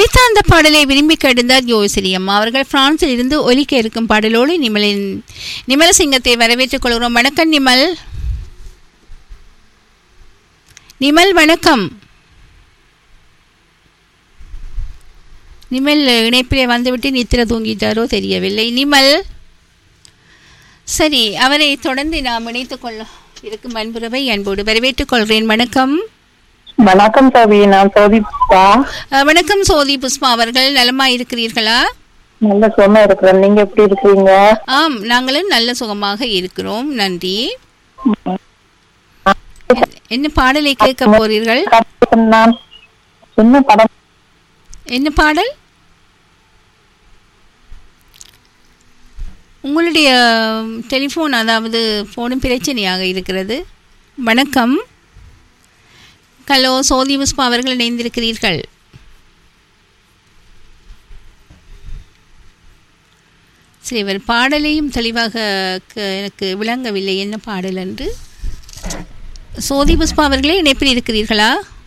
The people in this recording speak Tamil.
ஒலித்த அந்த பாடலை விரும்பி கடிந்தார் யோசிரி அம்மா அவர்கள் பிரான்சில் இருந்து ஒலிக்க இருக்கும் பாடலோடு நிமலின் நிமலசிங்கத்தை வரவேற்றுக் கொள்கிறோம் வணக்கம் நிமல் நிமல் வணக்கம் நிமல் இணைப்பிலே வந்துவிட்டு நித்திர தூங்கிட்டாரோ தெரியவில்லை நிமல் சரி அவரை தொடர்ந்து நாம் இணைத்துக் கொள்ள இருக்கும் அன்புறவை அன்போடு வரவேற்றுக் கொள்கிறேன் வணக்கம் வணக்கம் சவி நான் சோதிப்பா அஹ், வணக்கம் சோதி புஷ்பா அவர்கள் நலமா இருக்கிறீர்களா நல்ல சுகமா இருக்கிறேன் நீங்க எப்படி இருக்கீங்க ஆம் நாங்களும் நல்ல சுகமாக இருக்கிறோம் நன்றி என்ன பாடலை கேட்க போறீர்கள் நான் சின்ன படம் என்ன பாடல் உங்களுடைய டெலிஃபோன் அதாவது ஃபோனும் பிரச்சனையாக இருக்கிறது வணக்கம் ஹலோ சோதி புஷ்பா அவர்கள் இணைந்திருக்கிறீர்கள் சரி இவர் பாடலையும் தெளிவாக க- எனக்கு விளங்கவில்லை என்ன பாடல் என்று சோதி புஷ்பா அவர்களே இணைப்பில் இருக்கிறீர்களா